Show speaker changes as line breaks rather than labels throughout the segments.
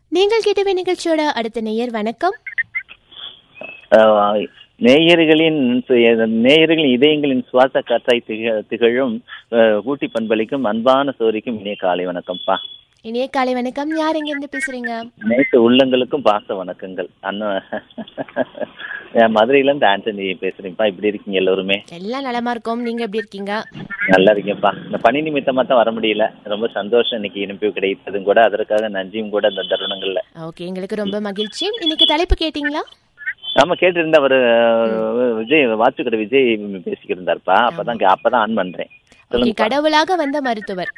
நீங்கள் கேட்டவே நிகழ்ச்சியோட அடுத்த நேயர் வணக்கம்
ஆஹ் நேயர்களின் நேயர்களின் இதயங்களின் சுவாச காற்றாய் திக திகழும் ஆஹ் ஊட்டி பண்பளிக்கும் அன்பான சோரிக்கும் இனிய காலை வணக்கம்ப்பா
இனிய காலை வணக்கம் யார் எங்க இருந்து பேசுறீங்க
நேற்று உள்ளங்களுக்கும் பாச வணக்கங்கள் அண்ணன் என் மதுரையில இருந்து ஆண்டனி பேசுறேன்ப்பா இப்படி இருக்கீங்க எல்லோருமே
எல்லாம் நலமா இருக்கோம் நீங்க எப்படி இருக்கீங்க
நல்லா இருக்கேன்ப்பா இந்த பணி நிமித்தமா தான் வர முடியல ரொம்ப சந்தோஷம் இன்னைக்கு இனிப்பு கிடைத்ததும் கூட அதற்காக நன்றியும் கூட இந்த தருணங்கள்ல
ஓகே எங்களுக்கு ரொம்ப மகிழ்ச்சி இன்னைக்கு தலைப்பு கேட்டிங்களா
ஆமா கேட்டிருந்த அவர் விஜய் வாச்சுக்கடை விஜய் பேசிக்கிட்டு இருந்தாருப்பா அப்பதான் கே- அப்பதான் ஆன் பண்றேன்
ஓகே
சொல்லுங்க
கடவுளாக வந்த மருத்துவர்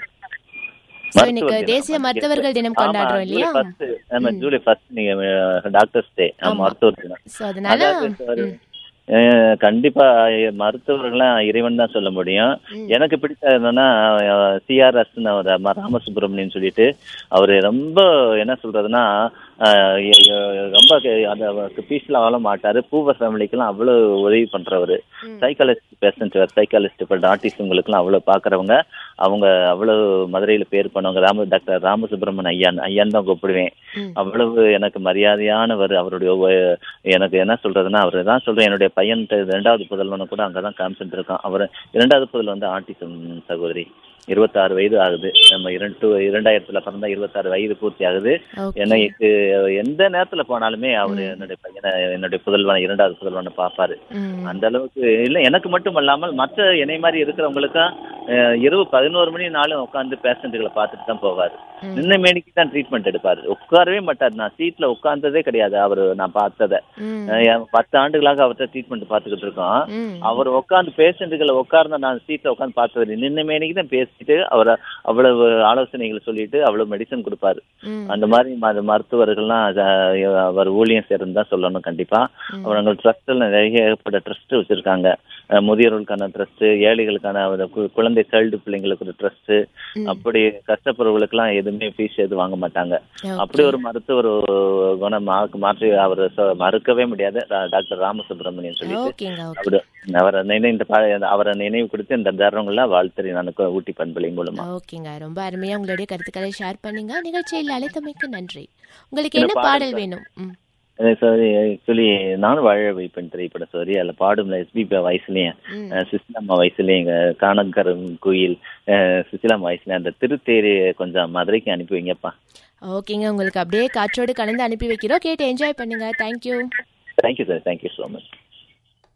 So, இன்னைக்கு
மருத்துவர் தினம்.
தேசிய மருத்துவர்கள் தினம்
ஆமா,
கொண்டாடுறோம்
ஜூலை
இல்லையா
first. ஆமா, ஜூலை ஃபர்ஸ்ட் நீங்க டாக்டர்ஸ் டே மருத்துவர் தினம்
சோ அதனால
அதாவது ஒரு, அஹ், கண்டிப்பா மருத்துவர்கள்லாம் இறைவன் தான் சொல்ல முடியும் எனக்கு பிடிச்ச என்னன்னா சிஆர்எஸ் ராமசுப்ரமணியன் சொல்லிட்டு அவரு ரொம்ப என்ன சொல்றதுன்னா அஹ், எ- எ- ரொம்ப கே- அந்த பீஸ்ல வாழ மாட்டாரு பூவ ஃபேமிலிக்கெல்லாம் அவ்வளவு உதவி பண்றவரு சைக்காலஜிஸ்ட் பேஷண்ட் சைக்காலஜிஸ்ட் இப்போ ஆர்டிஸ்டுங்களுக்குலாம் அவ்வளவு பாக்குறவங்க அவங்க அவ்வளவு மதுரையில பேர் பண்ணவங்க ராம டாக்டர் ராமசுப்ரமணியன் ஐயான் ஐயான் தான் கூப்பிடுவேன்
ம்.
அவ்வளவு எனக்கு மரியாதையானவர் அவருடைய ஒ- எனக்கு என்ன சொல்றதுன்னா அவர் தான் சொல்றேன் என்னுடைய பையன் இரண்டாவது புதல்வனை கூட அங்கதான் காமிச்சிட்டு இருக்கான் அவர் இரண்டாவது புதல் வந்து ஆட்டிசம் சகோதரி இருபத்தாறு வயது ஆகுது நம்ம இரண்டு இரண்டாயிரத்துல பிறந்தா இருபத்தாறு வயது பூர்த்தி ஆகுது
ஓகே
எனக்கு எந்த நேரத்துல போனாலுமே அவர் என்னுடைய பையனை என்னுடைய புதல்வனை இரண்டாவது புதல்வனை பார்ப்பாரு
ம்.
அந்த அளவுக்கு இல்ல எனக்கு மட்டும் அல்லாமல் மற்ற என்னை மாதிரி இருக்கிறவங்களுக்கும் அஹ், இரவு பதினோரு மணி நாளும் உட்காந்து பேஷண்ட்டுகளை பார்த்துட்டு தான் போவார்
ம்.
நின்ன மேனிக்கு தான் ட்ரீட்மெண்ட் எடுப்பாரு உட்காரவே மாட்டார் நான் சீட்ல உட்கார்ந்ததே கிடையாது அவர் நான் பார்த்ததை
ம்.
அஹ், என் பத்து ஆண்டுகளாக அவர்கிட்ட ட்ரீட்மெண்ட் பார்த்துக்கிட்டு இருக்கோம்
ம்.
அவர் உட்காந்து பேஷண்ட்டுகளை உட்கார்ந்த நான் சீட்ல உட்காந்து பார்த்தது நின்ன மேனிக்கு தான் பேசிட்டு அவர் அவ்வளவு ஆலோசனைகளை சொல்லிட்டு அவ்வளவு மெடிசன் கொடுப்பாரு
ம்.
அந்த மாதிரி ம- மருத்துவர்கள்லாம் அத- அவர் ஊழியம் சேர்ந்து தான் சொல்லணும் கண்டிப்பா அவங்க ட்ரஸ்ட்ல நிறைய ஏகப்பட்ட ட்ரஸ்ட் வச்சிருக்காங்க அஹ் முதியோர்களுக்கான ட்ரஸ்ட் ஏழைகளுக்கான ஒரு கு- குழந்தை சைல்டு பிள்ளைங்களுக்கு ஒரு ட்ரஸ்ட் அப்படி கஷ்டப்படுறவங்களுக்குலாம் எதுவுமே ஃபீஸ் எதுவும் வாங்க மாட்டாங்க
Okay.
அப்படி ஒரு மருத்துவர் குணம் மா- மாற்றி அவர் சொ- மறுக்கவே முடியாது ரா- டாக்டர் ராமசுப்ரமணியன் சொல்லிட்டு
ஓகேங்க ஓகே
அப்படி அவரை நினை இந்த பா- அவரை நினைவு கொடுத்து இந்த தருணங்கள்ல வாழ்த்துறேன் நான் ஊட்டி பண்பலை மூலமா
ஓகேங்க ரொம்ப அருமையா உங்களுடைய கருத்துக்களை ஷேர் பண்ணீங்க நிகழ்ச்சியில் அழைத்தமைக்கு நன்றி உங்களுக்கு
இந்த
என்ன
பாடல்
பாடல் வேணும் ம்.
சாரி ஆக்சுவலி நானும் வாழ வைப்பேன் திரைப்படம் சாரி அதில் பாடும் எஸ்பிபி வயசுலேயும்
ம்.
சுசிலாம்மா வயசுலேயும் இங்கே காணக்கரம் கோயில் சுசிலாம்மா வயசுலேயும் அந்த திருத்தேரி கொஞ்சம் மதுரைக்கு அனுப்பி வைங்கப்பா
ஓகேங்க உங்களுக்கு அப்படியே காற்றோடு கலந்து அனுப்பி வைக்கிறோம் கேட்டு என்ஜாய் பண்ணுங்க thank you
thank you sir thank you so much